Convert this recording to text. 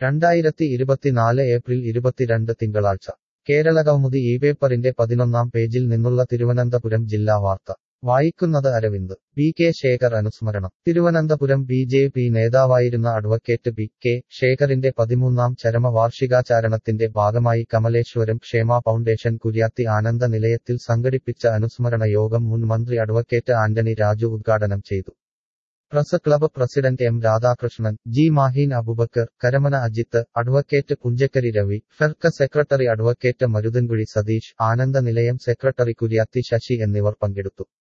രണ്ടായിരത്തി ഇരുപത്തിനാല് ഏപ്രിൽ ഇരുപത്തിരണ്ട് തിങ്കളാഴ്ച കേരളകൗമുദി ഈ പേപ്പറിന്റെ പതിനൊന്നാം പേജിൽ നിന്നുള്ള തിരുവനന്തപുരം ജില്ലാ വാർത്ത വായിക്കുന്നത് അരവിന്ദ് പി കെ ശേഖർ അനുസ്മരണം തിരുവനന്തപുരം ബി ജെ പി നേതാവായിരുന്ന അഡ്വക്കേറ്റ് പി കെ ശേഖറിന്റെ പതിമൂന്നാം ചരമ വാർഷികാചരണത്തിന്റെ ഭാഗമായി കമലേശ്വരം ക്ഷേമ ഫൗണ്ടേഷൻ കുര്യാത്തി ആനന്ദ നിലയത്തിൽ സംഘടിപ്പിച്ച അനുസ്മരണ യോഗം മുൻ മന്ത്രി അഡ്വക്കേറ്റ് ആന്റണി രാജു ഉദ്ഘാടനം ചെയ്തു press club president M Radhakrishnan G Maheen Abubacker Karamana Ajith advocate Punchakkari Ravi Ferka secretary advocate Maruthankuzhi Satheesh Ananda Nilayam secretary Kuriyathi Sasi എന്നിവർ പങ്കെടുത്തു